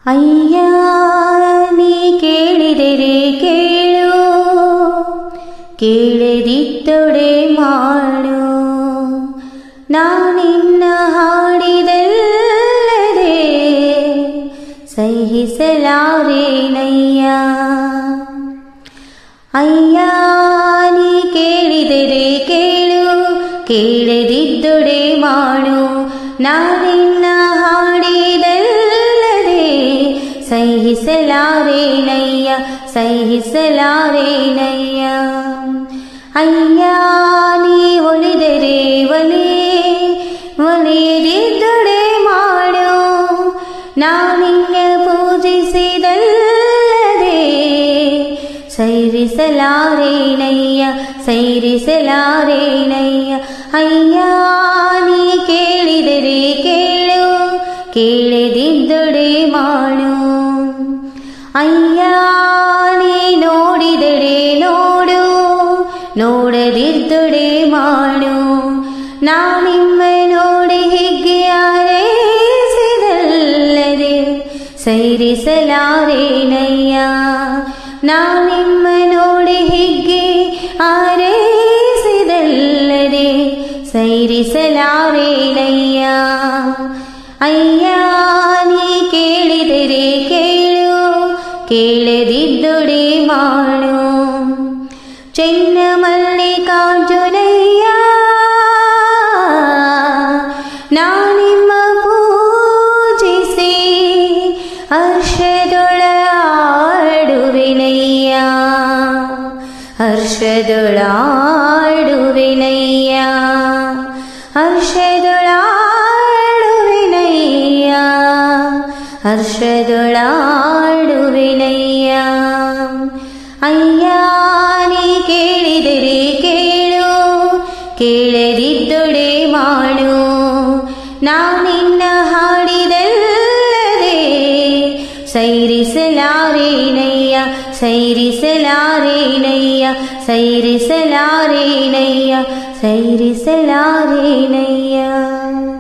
ಅಯ್ಯ ನೀ ಕೇಳಿದರೆ ಕೇಳು ಕೇಳದಿತ್ತೊಡೆ ಮಾಡು ನಾನಿನ್ನ ಹಾಡಿದಲ್ಲದೆ ಸಹಿಸಲಾರೇನಯ್ಯ ಅಯ್ಯ ನೀ ಕೇಳಿದರೆ ಕೇಳು ಕೇಳದಿದ್ದೊಡೆ ಮಾಡು ನಾನಿನ್ನ ಹಾಡಿದಲ್ಲದೆ ಸಹಿಸಲಾರೇನಯ್ಯ ಸಹಿಸಲಾರೇನಯ್ಯ ಅಯ್ಯ ನೀ ಒಲಿದರೆ ಒಲೆ ಒಲಿಯದಿದ್ದೊಡೆ ಮಾಡು ನಾನಿನ್ನ ಪೂಜಿಸಿದಲ್ಲದೆ ಸೈರಿಸಲಾರೇನಯ್ಯ ಸೈರಿಸಲಾರೇನಯ್ಯ ಅಯ್ಯ ನೀ ಕೇಳಿದರೆ ಕೇಳು ಕೇಳದಿದ್ದೊಡೆ ಮಾಡು ಅಯ್ಯ ನೀ ನೋಡಿದಡೆ ನೋಡು ನೋಡದಿದ್ದೊಡೆ ಮಾಡು ನಾನಿಮ್ಮ ನೋಡಿ ಹಿಗ್ಗೆ ಆರೈಸಿದಲ್ಲದೆ ಸೈರಿಸಲಾರೇನಯ್ಯ ನಾನಿಮ್ಮ ನೋಡಿ ಹಿಗ್ಗೆ ಆರೈಸಿದಲ್ಲದೆ ಸೈರಿಸಲಾರೇನಯ್ಯ ಅಯ್ಯ ನೀ ಕೇಳಿದರೆ ಕೇಳು ಕೇಳದಿದ್ದೊಡೆ ಮಾಡು ಚೆನ್ನ ಮಲ್ಲಿಕಾರ್ಜುನಯ್ಯ ನಾನಿಮ್ಮ ಪೂಜಿಸಿ ಹರ್ಷದೊಳಾಡುವಿನಯ್ಯ ಹರ್ಷದೊಳಾಡುವಿನಯ್ಯ ಹರ್ಷದೊಳಾಡುವಿನಯ್ಯ ಹರ್ಷದೊಳಾಡುವಿನಯ್ಯ ಅಯ್ಯ ನೀ ಕೇಳಿದರೆ ಕೇಳು ಕೇಳದಿದ್ದೊಡೆ ಮಾಡು ನಾನಿನ್ನ ಹಾಡಿದಲ್ಲದೆ ಸೈರಿಸಲಾರೇನಯ್ಯ ಸೈರಿಸಲಾರೇನಯ್ಯ ಸೈರಿಸಲಾರೇನಯ್ಯ ಸೈರಿಸಲಾರೇನಯ್ಯ